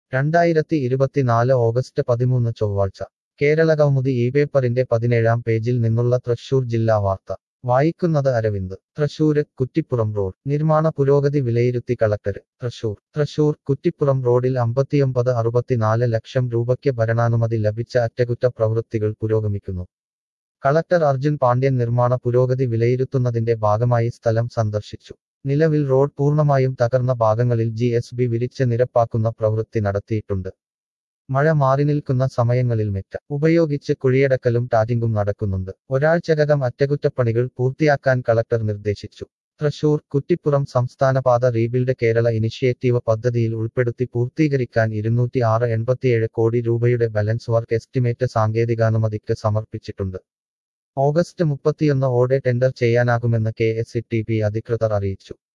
രണ്ടായിരത്തി ഇരുപത്തിനാല് ഓഗസ്റ്റ് പതിമൂന്ന് ചൊവ്വാഴ്ച കേരളകൗമുദി ഈ പേപ്പറിന്റെ പതിനേഴാം പേജിൽ നിന്നുള്ള തൃശൂർ ജില്ലാ വാർത്ത വായിക്കുന്നത് അരവിന്ദ് തൃശൂര് കുറ്റിപ്പുറം റോഡ് നിർമ്മാണ പുരോഗതി വിലയിരുത്തി കളക്ടര് തൃശൂർ തൃശൂർ കുറ്റിപ്പുറം റോഡിൽ അമ്പത്തിയൊമ്പത് അറുപത്തിനാല് ലക്ഷം രൂപയ്ക്ക് ഭരണാനുമതി ലഭിച്ച അറ്റകുറ്റപ്രവൃത്തികൾ പുരോഗമിക്കുന്നു കളക്ടർ അർജുൻ പാണ്ഡ്യൻ നിർമ്മാണ പുരോഗതി വിലയിരുത്തുന്നതിന്റെ ഭാഗമായി സ്ഥലം സന്ദർശിച്ചു നിലവിൽ റോഡ് പൂർണ്ണമായും തകർന്ന ഭാഗങ്ങളിൽ ജി എസ് ബി വിരിച്ച് നിരപ്പാക്കുന്ന പ്രവൃത്തി നടത്തിയിട്ടുണ്ട് മഴ മാറി നിൽക്കുന്ന സമയങ്ങളിൽ മെറ്റ ഉപയോഗിച്ച് കുഴിയടക്കലും ടാറ്റിംഗും നടക്കുന്നുണ്ട് ഒരാഴ്ചകകം അറ്റകുറ്റപ്പണികൾ പൂർത്തിയാക്കാൻ കളക്ടർ നിർദ്ദേശിച്ചു തൃശൂർ കുറ്റിപ്പുറം സംസ്ഥാനപാത റീബിൽഡ് കേരള ഇനിഷ്യേറ്റീവ് പദ്ധതിയിൽ ഉൾപ്പെടുത്തി പൂർത്തീകരിക്കാൻ ഇരുന്നൂറ്റി ആറ് എൺപത്തിയേഴ് കോടി രൂപയുടെ ബാലൻസ് വർക്ക് എസ്റ്റിമേറ്റ് സാങ്കേതികാനുമതിക്ക് സമർപ്പിച്ചിട്ടുണ്ട് ഓഗസ്റ്റ് മുപ്പത്തിയൊന്ന് ഓടെ ടെൻഡർ ചെയ്യാനാകുമെന്ന് K S E T P അധികൃതർ അറിയിച്ചു